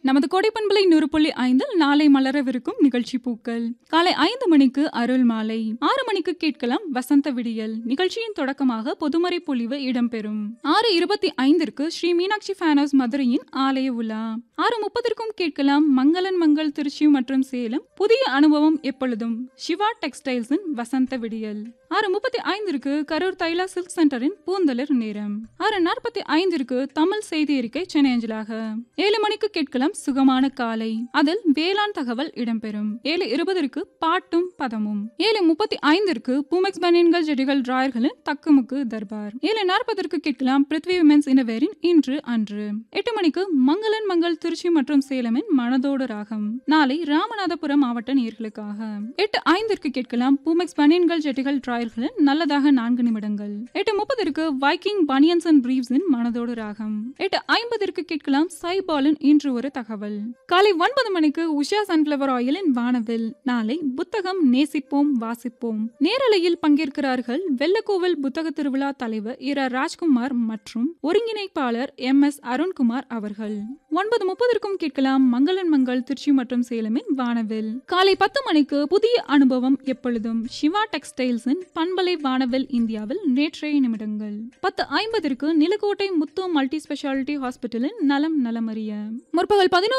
நமது கொடைப்பண்பலை நூறு புள்ளி ஐந்தில் நாளை மலரவிருக்கும் நிகழ்ச்சி பூக்கள் காலை ஐந்து மணிக்கு அருள் மாலை ஆறு மணிக்கு கேட்கலாம் வசந்த விடியல் நிகழ்ச்சியின் தொடக்கமாக பொதுமறை பொழிவு இடம்பெறும் ஆறு இருபத்தி ஐந்திற்கு ஸ்ரீ மீனாட்சி ஃபேனோஸ் மதுரையின் ஆலய உலா ஆறு முப்பதற்கும் கேட்கலாம் மங்களன் மங்கள் திருச்சி மற்றும் சேலம் புதிய அனுபவம் எப்பொழுதும் சிவா டெக்ஸ்டைல்ஸின் வசந்த விடியல் ஆறு முப்பத்தி ஐந்திற்கு கரூர் தைலா சில்க் சென்டரின் பூந்தளிர் நேரம் ஆறு நாற்பத்தி ஐந்திற்கு தமிழ் செய்தி அறிக்கை சென்னை அஞ்சலாக ஏழு மணிக்கு கேட்கலாம் சுகமான காலை அதில் வேளாண் தகவல் இடம்பெறும் ஏழு இருபதற்கு பாட்டும் பதமும் ஏழு முப்பத்தி ஐந்திற்கு பூமெக்ஸ் பனியன்கள் ஜெடிகள் டிராயர்களின் தக்குமுக்கு தர்பார் ஏழு நாற்பதற்கு கேட்கலாம் பிருத்வி விமென்ஸ் இனவேரின் இன்று அன்று எட்டு மணிக்கு மங்களன் மங்கள் திருச்சி மற்றும் சேலமின் மனதோடு ராகம் நாளை ராமநாதபுரம் மாவட்ட நேர்களுக்காக எட்டு ஐந்திற்கு கேட்கலாம் பூமெக்ஸ் பனியன்கள் ஜெட்டிகள் டிராயர்களின் நல்லதாக நான்கு நிமிடங்கள் எட்டு முப்பதற்கு வைக்கிங் பனியன்ஸ் அண்ட் பிரீவ்ஸின் மனதோடு ராகம் எட்டு ஐம்பதற்கு கேட்கலாம் சைபாலின் இன்று ஒரு தகவல் காலை ஒன்பது மணிக்கு உஷா சன்ஃபிளவர் ஆயிலின் வானவில் நாளை புத்தகம் நேசிப்போம் வாசிப்போம் நேரலையில் பங்கேற்கிறார்கள் வெள்ளக்கோவில் புத்தக திருவிழா தலைவர் இரா ராஜ்குமார் மற்றும் ஒருங்கிணைப்பாளர் எம் எஸ் அருண்குமார் அவர்கள் ஒன்பது முப்பதற்கும் கேட்கலாம் மங்களன் மங்கள் திருச்சி மற்றும் சேலமின் வானவில் காலை பத்து மணிக்கு புதிய அனுபவம் எப்பொழுதும் சிவா டெக்ஸ்டைல்ஸின் பண்பலை வானவில் இந்தியாவில் நேற்றைய நிமிடங்கள் பத்து ஐம்பதற்கு நிலக்கோட்டை முத்து மல்டி ஸ்பெஷாலிட்டி ஹாஸ்பிட்டலின் நலம் நலமறிய முற்பகல் பதினோரு